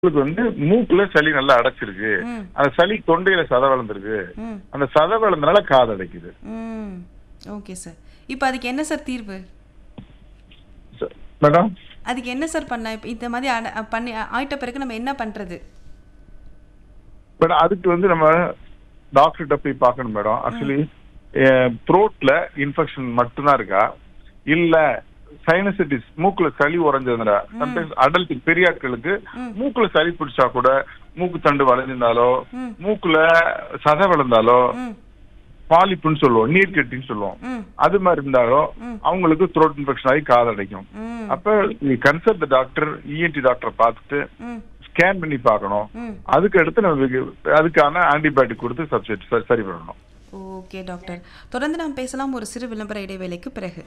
உங்களுக்கு வந்து மூக்குல சளி நல்லா அடைச்சிருக்கு ம். அந்த சளி தொண்டையில சத வளர்ந்துருக்கு ம் அந்த சத வளர்ந்தனால காது அடைக்குது ம் ஓகே சார் இப்போ அதுக்கு என்ன சார் தீர்வு ச- மேடம் அதுக்கு என்ன சார் பண்ணலாம் இப்போ இந்த மாதிரி அட- பண்ணி ஆயிட்ட பிறகு நம்ம என்ன பண்றது மேடம் அதுக்கு வந்து நம்ம டாக்டர்கிட்ட போய் பார்க்கணும் மேடம் ஆக்சுவலி த்ரோட்ல இன்ஃபெக்ஷன் மட்டும்தான் இருக்கா இல்ல சைனசிட்டிஸ் மூக்குல சளி உறைஞ்சதுனா சம்டைம்ஸ் அடல்ட் பெரிய ஆட்களுக்கு மூக்குல சளி பிடிச்சா கூட மூக்கு தண்டு வளைஞ்சிருந்தாலோ ம். மூக்குல சதை வளர்ந்தாலோ ம் பாலிப்புன்னு சொல்லுவோம் நீர் கட்டின்னு சொல்லுவோம் ம் அது மாதிரி இருந்தாலோ ம். அவங்களுக்கு த்ரோட் இன்ஃபெக்ஷன் ஆகி காது அடைக்கும் ம் அப்ப நீ கன்சல்ட் டாக்டர் இஎன்டி டாக்டரை பார்த்துட்டு ம் ஸ்கேன் பண்ணி பார்க்கணும் ம் அதுக்கு அடுத்து நம்ம இதுக்கு- அதுக்கான ஆன்டிபயோட்டிக் கொடுத்து சப்ஜெக்ட் சரி பண்ணணும் ஓகே டாக்டர் தொடர்ந்து நாம் பேசலாம் ஒரு சிறு விளம்பர இடைவேளைக்கு பிறகு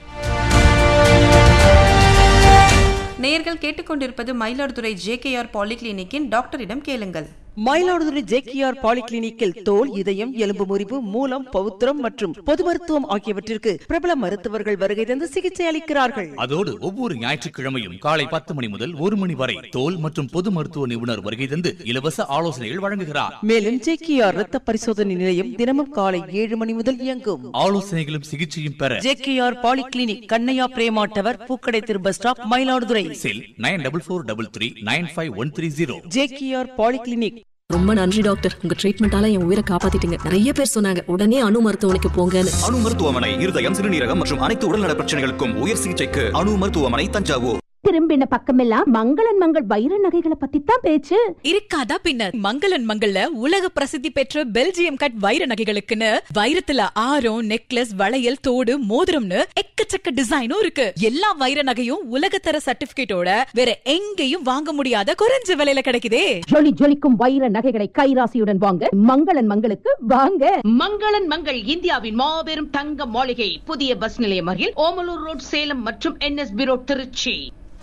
நேயர்கள் கேட்டுக்கொண்டிருப்பது மயிலாடுதுறை ஜேகேஆர் பாலிகிளினிக்கின் டாக்டரிடம் கேளுங்கள் மயிலாடுதுறை ஜேகேஆர் பாலிகிளினிக்கில் தோல் இதயம் எலும்பு முறிவு மூலம் பவுத்திரம் மற்றும் பொது மருத்துவம் ஆகியவற்றிற்கு பிரபல மருத்துவர்கள் வருகை தந்து சிகிச்சை அளிக்கிறார்கள் அதோடு ஒவ்வொரு ஞாயிற்றுக்கிழமையும் காலை பத்து மணி முதல் ஒரு மணி வரை தோல் மற்றும் பொது மருத்துவ நிபுணர் வருகை தந்து இலவச ஆலோசனைகள் வழங்குகிறார் மேலும் ஜேகேஆர் ரத்த பரிசோதனை நிலையம் தினமும் காலை ஏழு மணி முதல் இயங்கும் ஆலோசனைகளும் சிகிச்சையும் பெற JKR polyclinic Kannaiya Prema tower பூக்கடை திரு bus stop Mayiladuthurai cell nine double four double three nine five one three zero JKR polyclinic ரொம்ப நன்றி டாக்டர் உங்க ட்ரீட்மெண்டால என் உயிரை காப்பாத்திட்டீங்க நிறைய பேர் சொன்னாங்க உடனே அணு மருத்துவமனைக்கு போங்கன்னு அணு மருத்துவமனை இருதயம் சிறுநீரகம் மற்றும் அனைத்து உடல்நல பிரச்சனைகளுக்கும் உயர் சிகிச்சைக்கு அணு மருத்துவமனை தஞ்சாவூர் திரும்பின பக்கமெல்லாம் மங்களன் மங்கள் வைர நகைகளை பத்தி தான் பேச்சு இருக்காதா பின்ன மங்களன் மங்கள்ல உலக பிரசித்தி பெற்ற பெல்ஜியம் கட் வைர நகைகளுக்குன்னு வைரத்துல ஆரம் நெக்லஸ் வளையல் தோடு மோதிரம்னு எக்கச்சக்க டிசைனும் இருக்கு எல்லா வைர நகையும் உலகத்தர சர்டிபிகேட்டோட வேற எங்கேயும் வாங்க முடியாத குறைஞ்ச விலையில கிடைக்குதே ஜொலி ஜொலிக்கும் வைர நகைகளை கைராசியுடன் வாங்க மங்களன் மங்களுக்கு வாங்க மங்களன் மங்கள் இந்தியாவின் மாபெரும் தங்க மாளிகை புதிய பஸ் நிலையம் அருகில் ஓமலூர் ரோட் சேலம் மற்றும் என்எஸ்பி ரோட் திருச்சி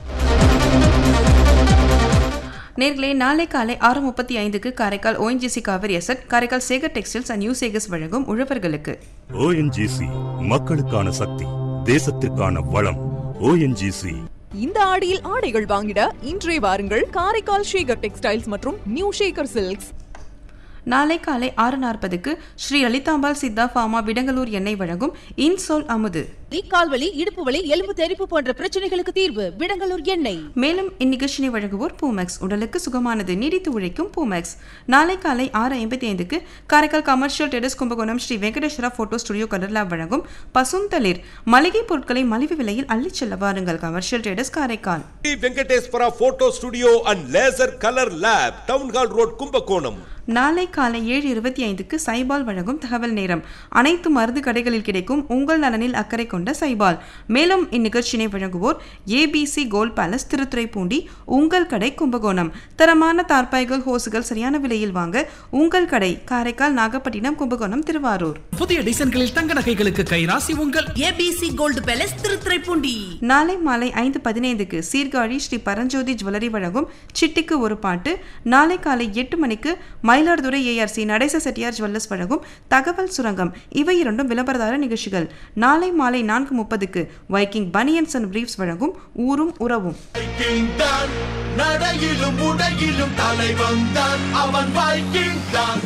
நேர்களே நாளை காலை ஆறு முப்பத்தி ஐந்துக்கு Karaikal ONGC Kaveri asset Karaikal Sekar textiles and new Sekars வழங்கும் உழவர்களுக்கு ஓஎன்ஜிசி மக்களுக்கான சக்தி தேசத்திற்கான வளம் ஓஎன்ஜிசி இந்த ஆடியில் ஆடைகள் வாங்கிட இன்றே வாருங்கள் காரைக்கால் ஷேகர் டெக்ஸ்டைல்ஸ் மற்றும் நியூ ஷேகர் சில்க்ஸ் நாளை காலை ஆறு நாற்பதுக்கு ஸ்ரீ லலிதாம்பாள் சித்தா ஃபார்மா விடங்கலூர் எண்ணெய் வழங்கும் இன்சோல் அமுது கால்வலி இடுப்பு வலி எலும்பு தெரிப்பு போன்ற பிரச்சனைகளுக்கு தீர்வு விடங்கலூர் எண்ணெய் மேலும் இந்நிகழ்ச்சியை வழங்குவோர் பூமெக்ஸ் உடலுக்கு சுகமானது நீடித்து உழைக்கும் பூமெக்ஸ் நாளை காலை ஆறு ஐம்பத்தி ஐந்துக்கு Karaikal commercial terrace Kumbakonam Sri Venkateswara photo studio colour lab வழங்கும் பசுந்தளிர் மளிகை பொருட்களை மலிவு விலையில் அள்ளிச் செல்ல வாருங்கள் commercial terrace Karaikal T Venkateswara photo studio and laser colour lab town hall road Kumbakonam நாளை காலை ஏழு இருபத்தி ஐந்துக்கு சைபால் வழங்கும் தகவல் நேரம் அனைத்து மருந்து கடைகளில் கிடைக்கும் உங்கள் நலனில் அக்கறை கொண்ட சைபால் மேலும் இந்நிகழ்ச்சியினை வழங்குவோர் ஏபிசி கோல்ட் பேலஸ் திருத்துறைப்பூண்டி உங்கள் கடை கும்பகோணம் தரமான தார்பாய்கள் ஹோசுகள் சரியான விலையில் வாங்க உங்கள் கடை காரைக்கால் நாகப்பட்டினம் கும்பகோணம் திருவாரூர் புதிய டிசைன்களில் தங்க நகைகளுக்கு கைராசி உங்கள் ஏபிசி கோல்டு பேலஸ் திருத்துறைப்பூண்டி நாளை மாலை ஐந்து பதினைந்துக்கு சீர்காழி ஸ்ரீ பரஞ்சோதி ஜுவல்லரி வழங்கும் சிட்டிக்கு ஒரு பாட்டு நாளை காலை எட்டு மணிக்கு மயிலாடுதுறை ஏஆர்சி நடேச செட்டியார் ஜுவல்லர்ஸ் வழங்கும் தகவல் சுரங்கம் இவை இரண்டும் விளம்பரதார நிகழ்ச்சிகள் நாளை மாலை நான்கு முப்பதுக்கு வைக்கிங் பனியன்ஸ் அண்ட் பிரீஃப்ஸ் வழங்கும் ஊரும் உறவும் வைக்கிங் தான் நடையிலும் உடையிலும் தலைவன் தான் அவன் வைக்கிங் தான்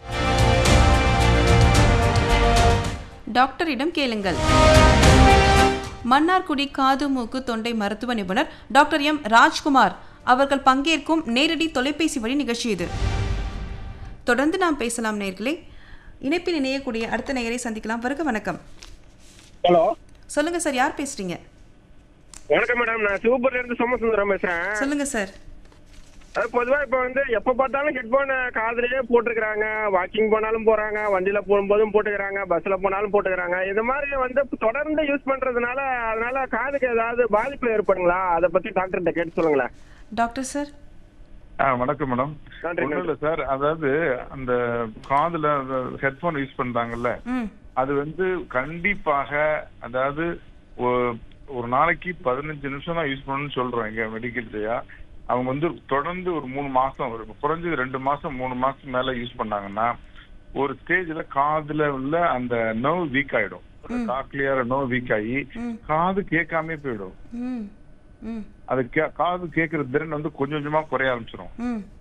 டாக்டரிடம் கேளுங்கள் மன்னார்குடி காது மூக்கு தொண்டை மருத்துவ நிபுணர் டாக்டர் எம் ராஜ்குமார் அவர்கள் பங்கேற்கும் நேரடி தொலைபேசி வழி நிகழ்ச்சி இது தொடர்ந்து நாம் பேசலாம் நேர்களே இணைப்பில் இணையக்கூடிய அடுத்த நேயரை சந்திக்கலாம் வருக வணக்கம் ஹலோ சொல்லுங்க சார் யார் பேசுறீங்க வணக்கம் மேடம் நான் சிவபுரில இருந்து சோமசுந்தரம் பேசுறேன் சொல்லுங்க சார் அது பொதுவா இப்ப வந்து எப்ப பார்த்தாலும் ஹெட்போன் காதுலயே போட்டுக்கிறாங்க வாக்கிங் போனாலும் போறாங்க வண்டியில போகும்போதும் போட்டுக்கிறாங்க பஸ்ல போனாலும் போட்டுக்கிறாங்க இது மாதிரி வந்து தொடர்ந்து யூஸ் பண்றதுனால அதனால காதுக்கு ஏதாவது பாதிப்பு ஏற்படுங்களா அதை பத்தி டாக்டர்கிட்ட கேட்டு சொல்லுங்களேன் டாக்டர் சார் ஆ வணக்கம் மேடம் நன்றி, ஒண்ணும் இல்ல சார் அதாவது அந்த காதுல ஹெட்போன் யூஸ் பண்றாங்கல்ல ம் அது வந்து கண்டிப்பாக அதாவது ஒ- ஒரு நாளைக்கு பதினஞ்சு நிமிஷம் தான் யூஸ் பண்ணணும்னு சொல்றோம் இங்க மெடிக்கல்லையா அவங்க வந்து தொடர்ந்து ஒரு மூணு மாசம் ஒரு குறைஞ்சது ரெண்டு மாசம் மூணு மாசம் மேல யூஸ் பண்ணாங்கன்னா ஒரு ஸ்டேஜ்ல காதுல உள்ள அந்த நர்வ் வீக் ஆயிடும் காக்லியர் நர்வ் வீக் ஆகி காது கேட்காம போயிடும் ம் ம் அது கே- காது கேட்கிற திறன் வந்து கொஞ்சம் கொஞ்சமா குறைய ஆரம்பிச்சிடும் ம்